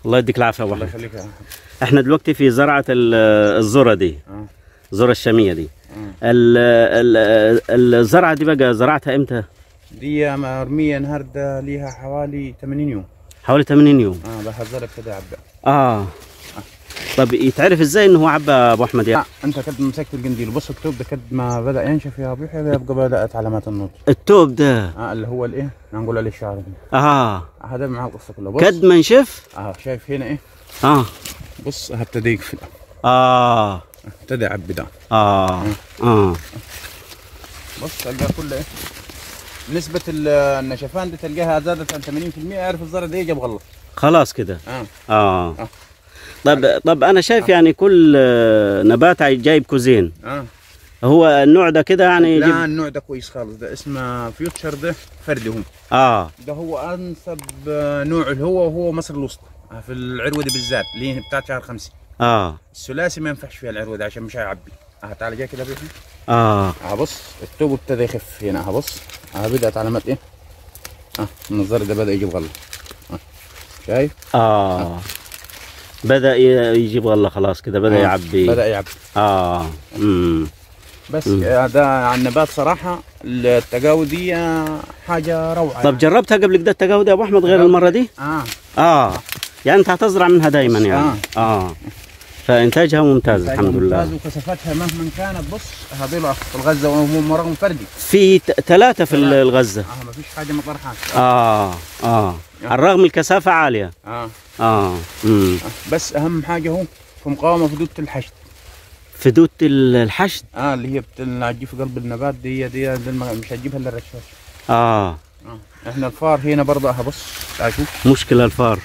الله يديك العافيه يا ابو الله احمد يخليك يا أحمد. احنا دلوقتي في زرعه ال- الذره دي اه الذره الشاميه دي اه ال- ال- الزرعه دي بقى زرعتها امتى دي مرميه النهارده ليها حوالي 80 يوم حوالي 80 يوم اه بهذا ابتدى عبا اه طب يتعرف ازاي انه هو عبى ابو احمد يعني آه. انت كد مسكت القنديل بص التوب ده كد ما بدا ينشف يا ابو يحيى يبقى بدات علامات النضج التوب ده اه اللي هو الايه نقول عليه الشعر اه هذا مع القصه كلها بص قد ما نشف اه شايف هنا ايه اه بص اه ابتدى يقفل اه ابتدى يعبي ده اه اه بص تلقاه كله ايه نسبة ال- النشفان دي تلقاها زادت عن 80% اعرف الزرع ده يجي بغلط خلاص كده اه اه آه. طب طب انا شايف يعني كل آه، نبات جايب كوزين اه هو النوع ده كده يعني لا يجيب النوع ده كويس خالص ده اسمه فيوتشر ده فردي هم اه ده هو انسب آه، نوع اللي هو هو مصر الوسطى آه، في العروده بالذات اللي هي بتاعت شهر خمسة اه الثلاثي ما ينفعش فيها العروده عشان مش هيعبي اه تعال جاي كده بيحي اه اه بص التوب ابتدى يخف هنا اه بص اه بدات علامات ايه اه النظر ده بدا يجيب غله اه شايف اه بدا ي- يجيب غله خلاص كده بدا آه، يعبي بدا يعبي اه امم بس مم. آه، ده عن النبات صراحه التقاوي دي آه، حاجه روعه طب جربتها قبل كده التقاوي يا ابو احمد غير المره دي اه اه يعني انت هتزرع منها دايما يعني اه فانتاجها ممتاز الحمد لله ممتاز وكثافتها مهما كانت بص هذول في الغزه وهم رقم فردي في ثلاثه في ال- الغزه اه ما فيش حاجه مطرحات اه اه على الرغم الكثافه عاليه اه اه امم آه. بس اهم حاجه هو في مقاومه في دوده الحشد في دوت ال- الحشد اه اللي هي بت- اللي هتجي في قلب النبات دي دي, دي الم- مش هتجيبها الا الرشاش اه اه احنا الفار هنا برضه اه بص تعال شوف مشكله الفار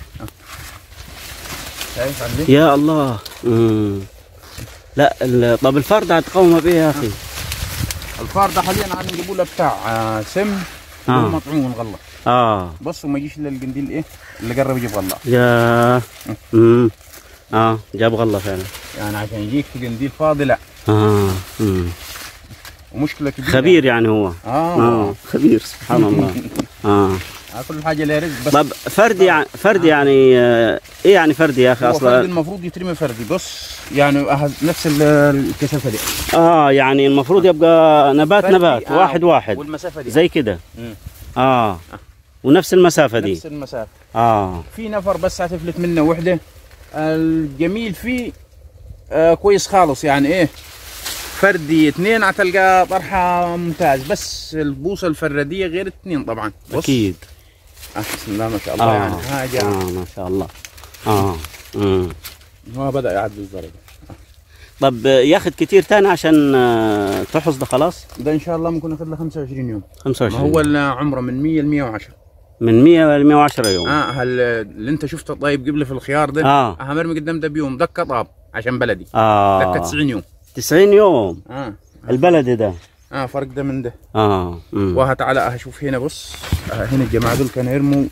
شايف عندي يا الله امم لا ال- طب الفار ده هتقاومه بايه يا اخي الفار ده حاليا عم نجيبوا له بتاع آه سم آه. آه. مطعوم غله اه بص وما يجيش الا القنديل ايه اللي قرب يجيب غله يا امم اه جاب غله فعلا يعني عشان يجيك في قنديل فاضي لا اه امم ومشكله كبيره خبير يعني هو اه, اه آه. خبير سبحان الله اه آه. كل حاجه لها رزق بس طب فردي يعني فردي يعني آه، ايه يعني فردي يا اخي هو فردي اصلا المفروض يترمي فردي بص يعني أه- نفس ال- الكثافه دي اه يعني المفروض يبقى نبات فردي، نبات آه، واحد واحد والمسافه دي زي كده مم. اه ونفس المسافه دي نفس المسافه اه في نفر بس هتفلت منه وحده الجميل فيه آه كويس خالص يعني ايه فردي اثنين هتلقى طرحه ممتاز بس البوصه الفرديه غير اثنين طبعا بص. اكيد آه بسم الله ما شاء الله اه يعني حاجه اه ما شاء الله اه امم ما بدا يعدي الزرع طب آه، ياخذ كتير تاني عشان آه، تحصد ده خلاص ده ان شاء الله ممكن ياخذ له 25 يوم ما 25 هو ال- عمره من 100 ل 110 من 100 ل 110 يوم اه هل اللي انت شفته طيب قبل في الخيار ده اه اه مرمي قدام ده بيوم دكه طاب عشان بلدي اه دكه 90 يوم 90 يوم اه البلدي ده اه فرق ده من ده اه امم وها تعالى اشوف هنا بص آه هنا الجماعه دول كانوا يرموا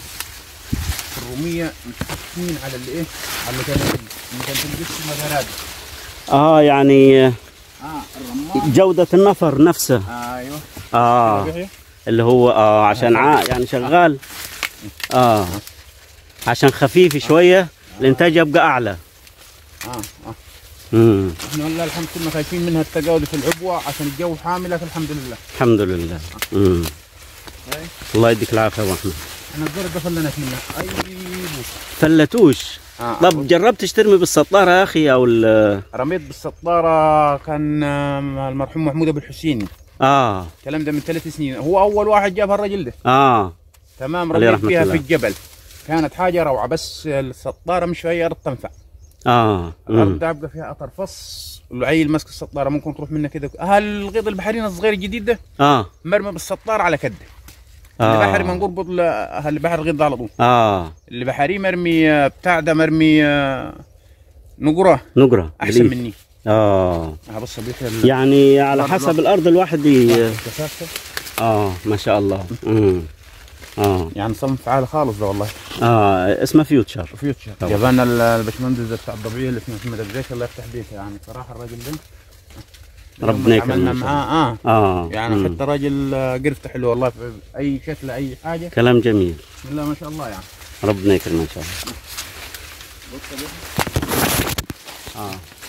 الروميه متحكمين على اللي ايه على اللي كان اللي كان تلبس مزارات اه يعني آه، اه الرمان جودة النفر نفسه ايوه اه آه. اللي هو اه عشان ع... يعني شغال اه عشان خفيف شوية الانتاج يبقى اعلى اه اه امم احنا والله الحمد كنا خايفين منها التقاعد في العبوه عشان الجو حامل لكن الحمد لله الحمد لله امم أي. الله يديك العافية يا ابو احمد احنا الزرع ده فلناش منه اي بوس. فلتوش آه. طب جربت ترمي بالسطارة يا اخي او ال رميت بالسطاره كان آه، المرحوم محمود ابو الحسيني اه الكلام ده من ثلاث سنين هو اول واحد جابها الرجل ده اه تمام عليه رميت رحمة فيها الله. في الجبل كانت حاجه روعه بس السطاره مش هي ارض تنفع اه الارض مم. ده يبقى فيها اثر فص العيل ماسك السطاره ممكن تروح منه كده هالغيط البحرين الصغير الجديد ده اه مرمي بالسطاره على كده آه. اللي بحري ما نقربط ل- اللي بحر الغيط ده على طول اه اللي بحري مرمي آه، بتاع ده مرمي آه، نقره نقرة احسن بليف. مني اه اه بص بيت ال- يعني على الأرض حسب الواحد. الارض الواحد ي... كثافته. اه ما شاء الله امم اه يعني صنف عالي خالص ده والله اه اسمه فيوتشر فيوتشر طبعا. جابنا ال- الباشمهندس بتاع الضبعيه اللي اسمه محمد الزيك الله يفتح بيته يعني صراحه الراجل ده ربنا يوم ما يكرمه عملنا إن شاء معاه اه اه يعني مم. حتى راجل آه، قرفته حلو والله في اي شكل اي حاجه كلام جميل بسم الله ما شاء الله يعني ربنا يكرمه ان شاء الله اه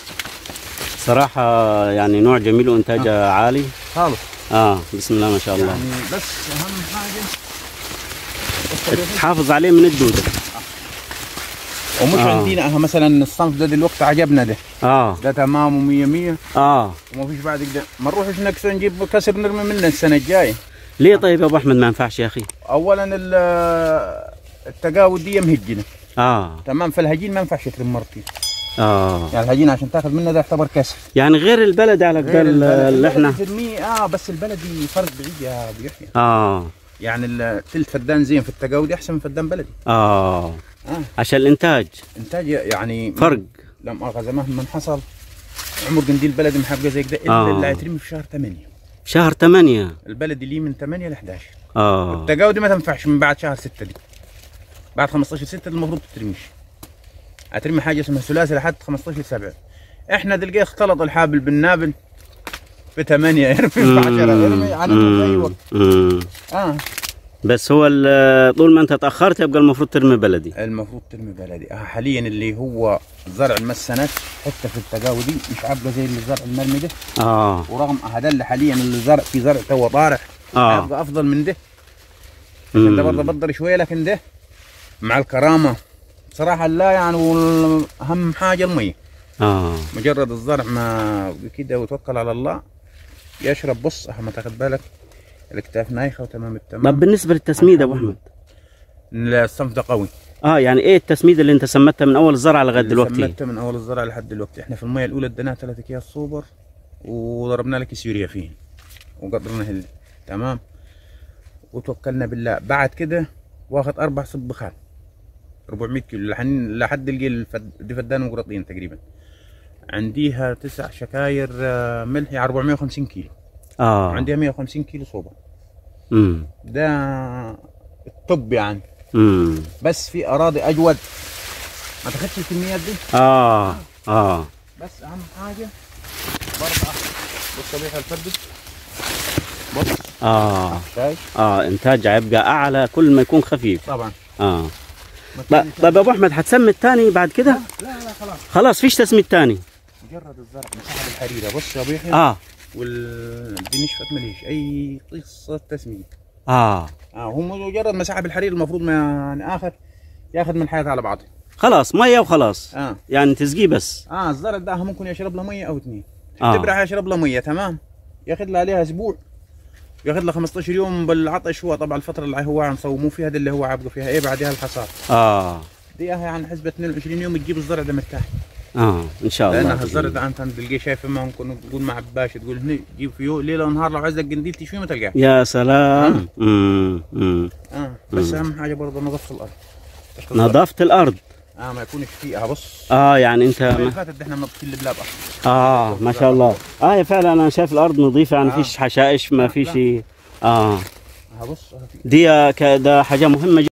صراحة يعني نوع جميل وإنتاجه عالي خالص اه بسم الله ما شاء الله يعني بس اهم حاجه بص يا باشا. تحافظ عليه من الدودة ومش آه. عندنا اه مثلا الصنف ده دلوقتي عجبنا ده اه ده تمام ومية مية اه وما فيش بعد كده ما نروحش نكسر نجيب كسر نرمي منه السنه الجايه ليه طيب يا ابو احمد ما ينفعش يا اخي اولا ال- التقاود دي مهجنه اه تمام فالهجين ما ينفعش ترم مرتين اه يعني الهجين عشان تاخذ منه ده يعتبر كسر يعني غير البلد على غير كده البلد- اللي احنا البلدي ترميه اه بس البلدي فرق بعيد يا ابو يحيى اه يعني التلت فدان زين في التقاود احسن من فدان بلدي اه اه عشان الانتاج انتاج يعني فرق لا مؤاخذه مهما حصل عمر قنديل بلدي محبقه زي كده الا آه. اللي هيترمي في شهر 8 شهر 8 البلدي ليه من 8 ل 11 اه التقاودي ما تنفعش من بعد شهر 6 دي بعد 15 6 المفروض تترميش هترمي حاجه اسمها ثلاثي لحد 15 7 احنا دلقي اختلط الحابل بالنابل ب 8 يرمي ب 10 يرمي يعني في اي وقت مم. اه بس هو ال- طول ما انت تاخرت يبقى المفروض ترمي بلدي المفروض ترمي بلدي آه حاليا اللي هو زرع المسنات حتى في التقاودي مش عابقه زي اللي زرع المرمي ده اه ورغم هذا اللي حاليا اللي زرع في زرع تو طارح اه هيبقى افضل من ده عشان ده مم. برضه بدر شويه لكن ده مع الكرامه بصراحه لا يعني وال- اهم حاجه الميه اه مجرد الزرع ما كده وتوكل على الله يشرب بص أه ما تاخد بالك الاكتاف نايخه وتمام طب التمام بالنسبه للتسميد يا ابو احمد الصنف ده قوي اه يعني ايه التسميد اللي انت سمتها من اول الزرعه لغايه اللي دلوقتي سمته من اول الزرع لحد دلوقتي احنا في الميه الاولى اديناها ثلاث اكياس سوبر وضربنا لك يوريا فيه وقدرنا هل تمام وتوكلنا بالله بعد كده واخد اربع صبخات 400 كيلو لحن لحد الجيل الفد... دي فدان وقرطين تقريبا عنديها تسع شكاير آه، ملح يعني 450 كيلو اه عنديها 150 كيلو صوبة امم ده الطب يعني امم بس في اراضي اجود ما تاخدش الكميات دي اه اه بس اهم حاجه برضه بص بيها الفدس بص اه شايف اه انتاج هيبقى اعلى كل ما يكون خفيف طبعا اه ما ب- تكونش- طيب يا ابو احمد هتسمي الثاني بعد كده لا لا خلاص خلاص فيش تسميد ثاني مجرد الزرع مساحه الحريره بص يا ابو يحيى اه وال دي نشفت مليش اي قصه تسميد اه اه هو مجرد مساحه بالحرير المفروض ما يعني اخر ياخذ من حياته على بعضه خلاص ميه وخلاص اه يعني تسقيه بس اه الزرع ده ممكن يشرب له ميه او اثنين آه. التبرع يشرب له ميه تمام ياخذ له عليها اسبوع ياخذ له 15 يوم بالعطش هو طبعا الفتره اللي هو عم صوموه فيها دي اللي هو عابقه فيها ايه بعدها الحصاد اه دي يعني حسبة 22 يوم تجيب الزرع ده مرتاح اه ان شاء الله لان الزرع ده انت تلقيه شايف ما ممكن تقول مع عباش تقول هنا جيب فيه ليله ونهار لو عايز لك قنديل تشويه ما تلقاه يا سلام امم امم اه بس مم. اهم حاجه برضه نظافه الارض تشطيب الأرض. نظافه الارض اه ما يكونش فيها بص اه يعني انت السنة اللي ما فاتت دي احنا منظفين البلاب اصلا اه ما شاء الله اه فعلا انا شايف الارض نظيفه يعني آه. فيش حشائش ما لا، فيش لا. اه اه بص آه في دي ك- ده حاجه مهمه